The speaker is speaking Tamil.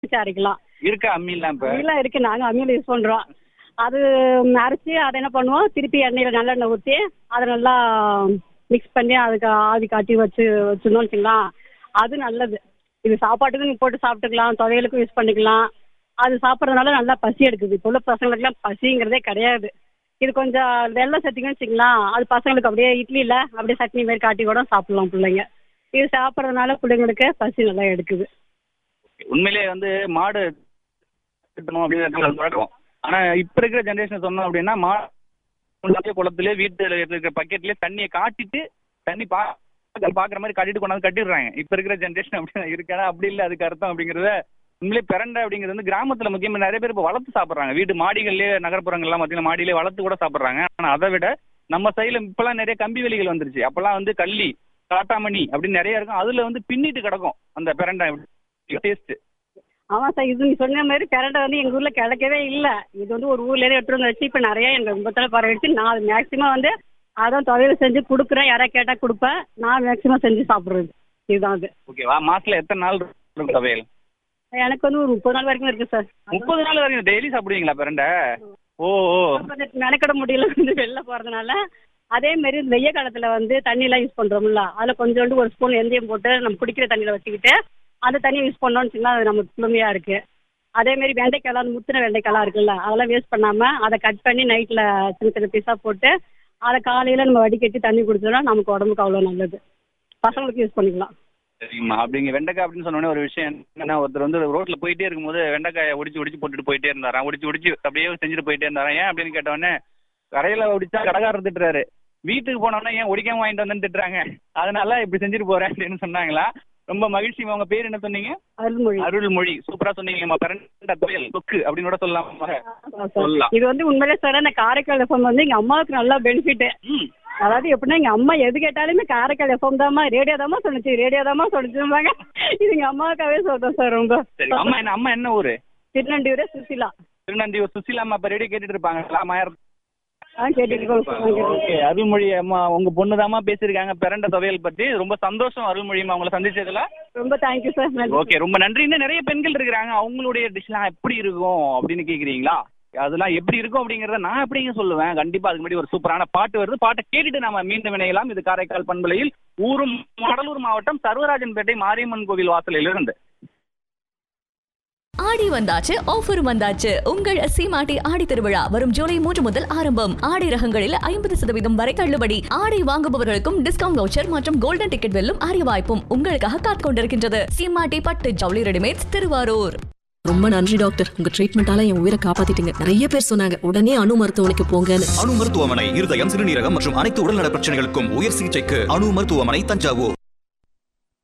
வச்சு அரைக்கலாம் இருக்கா அம்மிலாம் இப்ப அம்மிலாம் இருக்கு நாங்க அம்மியில யூஸ் பண்றோம் அது ம், அரைச்சு அதை என்ன பண்ணுவோம் திருப்பி எண்ணெயில நல்லெண்ணெய் ஊற்றி அதை நல்லா மிக்ஸ் பண்ணி அதுக்கு ஆவி காட்டி வச்சு வச்சிருந்தோம்னு வச்சுக்கலாம் அது நல்லது இது சாப்பாட்டுக்கும் நீங்க போட்டு சாப்பிட்டுக்கலாம் துவையலுக்கும் யூஸ் பண்ணிக்கலாம் அது சாப்பிட்றதுனால நல்லா பசி எடுக்குது இப்போ உள்ள பசங்களுக்குலாம் பசிங்கிறதே கிடையாது இது கொஞ்சம் வெள்ளம் சேர்த்திங்கன்னு வச்சுக்கலாம் அது பசங்களுக்கு அப்படியே இட்லியில் அப்படியே சட்னி மாதிரி காட்டி கூட சாப்பிடலாம் பிள்ளைங்க இது சாப்பிட்றதுனால பிள்ளைங்களுக்கு பசி நல்லா எடுக்குது உண்மையிலேயே வந்து மாடு கட்டணும் அப்படிங்கிறது பழக்கம் ஆனா இப்ப இருக்கிற ஜெனரேஷன் சொன்னோம் அப்படின்னா மாடு குளத்திலே வீட்டுல இருக்கிற பக்கெட்லயே தண்ணியை காட்டிட்டு தண்ணி பா பாக்குற மாதிரி கட்டிட்டு கொண்டாந்து கட்டிடுறாங்க இப்ப இருக்கிற ஜெனரேஷன் அப்படி இருக்கா அப்படி இல்ல அதுக்கு அர்த்தம் அப்படிங்கறத உண்மையிலே பிறண்ட அப்படிங்கிறது வந்து கிராமத்துல முக்கியமா நிறைய பேர் இப்ப வளர்த்து சாப்பிடுறாங்க வீட்டு மாடிகள்லயே நகர்ப்புறங்கள்லாம் பாத்தீங்கன்னா மாடியிலே வளர்த்து கூட சாப்பிடுறாங்க ஆனா அதை விட நம்ம சைடுல இப்பெல்லாம் நிறைய கம்பி வேலிகள் வந்துருச்சு அப்பெல்லாம் வந்து கள்ளி காட்டாமணி அப்படின்னு நிறைய இருக்கும் அதுல வந்து பின்னிட்டு கிடக்கும் அந்த பிரண்டை டேஸ்ட் ஆமாம் சார் இது நீ சொன்ன மாதிரி கரண்டை வந்து எங்கள் ஊரில் கிடைக்கவே இல்லை இது வந்து ஒரு ஊர்லேயே எடுத்துட்டு வந்து வச்சு இப்போ நிறைய எங்கள் கும்பத்தில் பரவிடுச்சு நான் மேக்ஸிமம் வந்து அதான் துவையல் செஞ்சு கொடுக்குறேன் யாராவது கேட்டால் கொடுப்பேன் நான் மேக்ஸிமம் செஞ்சு சாப்பிட்றது இதுதான் அது ஓகேவா மாசத்துல எத்தனை நாள் இருக்கும் துவையல் எனக்கு வந்து ஒரு முப்பது நாள் வரைக்கும் இருக்கு சார் முப்பது நாள் வரைக்கும் டெய்லி சாப்பிடுவீங்களா பிரண்டை ஓ ஓ கொஞ்சம் மெனக்கட முடியல வந்து வெளில போகிறதுனால அதே மாதிரி இந்த வெய்ய காலத்தில் வந்து தண்ணியெலாம் யூஸ் பண்ணுறோம்ல அதில் கொஞ்சோண்டு ஒரு ஸ்பூன் எந்தயம் போட்டு நம்ம குடிக்கிற தண்ணியில் வச்சுக்கிட்டு அந்த தண்ணியை யூஸ் பண்ணோம்னு வச்சுக்கலாம் அது நமக்கு குளுமையாக இருக்குது அதே மாதிரி வெண்டைக்காய்லாம் அந்த முத்தின வெண்டைக்காய்லாம் இருக்குல்ல அதெல்லாம் வேஸ்ட் பண்ணாமல் அதை கட் பண்ணி நைட்டில் சின்ன சின்ன பீஸாக போட்டு அதை காலையில் நம்ம வடிகட்டி தண்ணி குடிச்சோம்னா நமக்கு உடம்புக்கு அவ்வளோ நல்லது பசங்களுக்கு யூஸ் பண்ணிக்கலாம் சரிம்மா அப்படிங்க வெண்டைக்காய் அப்படின்னு சொன்ன உடனே ஒரு விஷயம் என்னன்னா ஒருத்தர் வந்து ரோட்ல போயிட்டே இருக்கும்போது வெண்டைக்காயை ஒடிச்சு ஒடிச்சு போட்டுட்டு போயிட்டே இருந்தாராம் ஒடிச்சு ஒடிச்சு அப்படியே செஞ்சுட்டு போயிட்டே இருந்தாராம் ஏன் அப்படின்னு கேட்ட உடனே கடையில ஒடிச்சா கடைக்காரர் திட்டுறாரு வீட்டுக்கு போனோம்னா ஏன் ஒடிக்காம வாங்கிட்டு வந்தேன்னு திட்டுறாங்க அதனால இப்படி செஞ்சுட்டு போறேன் அப்படின்னு சொன்னாங்களா ரொம்ப மகிழ்ச்சி உங்க பேர் என்ன சொன்னீங்க அருள்மொழி அருள்மொழி சூப்பரா சொன்னீங்கம்மா பிறந்த துவையல் தொக்கு அப்படின்னு கூட சொல்லலாம் சொல்லலாம் இது வந்து உண்மையிலே சார் இந்த காரைக்கால் எஃப்எம் வந்து எங்கள் அம்மாவுக்கு நல்லா பெனிஃபிட் ம். அதாவது எப்படின்னா எங்க அம்மா எது கேட்டாலுமே காரைக்கால் எஃப்எம் தாம்மா ரேடியோ தாம்மா சொன்னுச்சு ரேடியோ தாம்மா சொல்லிச்சும்பாங்க இது எங்க அம்மாவுக்காவே சொல்றேன் சார் ரொம்ப சரி அம்மா என்ன அம்மா என்ன ஊரு திருநண்டியூரே சுசிலா திருநந்தி சுசிலா அம்மா இப்ப ரேடியோ கேட்டுட்டு இருப்பாங்களா மாயர் ஆ கேட்டுட்டு இருக்கோம் சார், கேட்டுட்டு இருக்கோம். ஓகே அருள்மொழி அம்மா உங்க பொண்ணுதாம்மா பேசியிருக்காங்க பிறண்ட துவையல் பத்தி ரொம்ப சந்தோஷம் அருள்மொழி அம்மா உங்களை சந்திச்சதுல ரொம்ப தேங்க்யூ சார் நன்றி ஓகே ரொம்ப நன்றி இன்னும் நிறைய பெண்கள் இருக்கிறாங்க அவங்களுடைய டிஷ்லாம் எப்படி இருக்கும் அப்படின்னு கேக்குறீங்களா அதெல்லாம் எப்படி இருக்கும் அப்படிங்கறத நான் எப்படிங்க சொல்லுவேன் கண்டிப்பா அதுக்கு முன்னாடி ஒரு சூப்பரான பாட்டு வருது பாட்டை கேட்டுட்டு நாம மீண்டும் இணையலாம் இது காரைக்கால் பண்பலையில் ஊரும் கடலூர் மாவட்டம் சர்வராஜன்பேட்டை மாரியம்மன் கோவில் வாசலில் இருந்து ஆடி வந்தாச்சு ஆஃபரும் வந்தாச்சு உங்கள் சீமாட்டி ஆடி திருவிழா வரும் ஜூலை மூன்று முதல் ஆரம்பம் ஆடை ரகங்களில் ஐம்பது சதவீதம் வரை தள்ளுபடி ஆடை வாங்குபவர்களுக்கும் டிஸ்கவுண்ட் வவுச்சர் மற்றும் கோல்டன் டிக்கெட் வெல்லும் அரிய வாய்ப்பும் உங்களுக்காக காத்துக் கொண்டிருக்கின்றது சீமாட்டி பட்டு ஜவுளி ரெடிமேட்ஸ் திருவாரூர் ரொம்ப நன்றி டாக்டர் உங்க ட்ரீட்மெண்டால என் உயிரை காப்பாத்திட்டீங்க நிறைய பேர் சொன்னாங்க உடனே அணு மருத்துவமனைக்கு போங்கன்னு அணு மருத்துவமனை இருதயம் சிறுநீரகம் மற்றும் அனைத்து உடல்நல பிரச்சனைகளுக்கும் உயர் சிகிச்சைக்கு அணு மருத்துவமனை தஞ்சாவூர்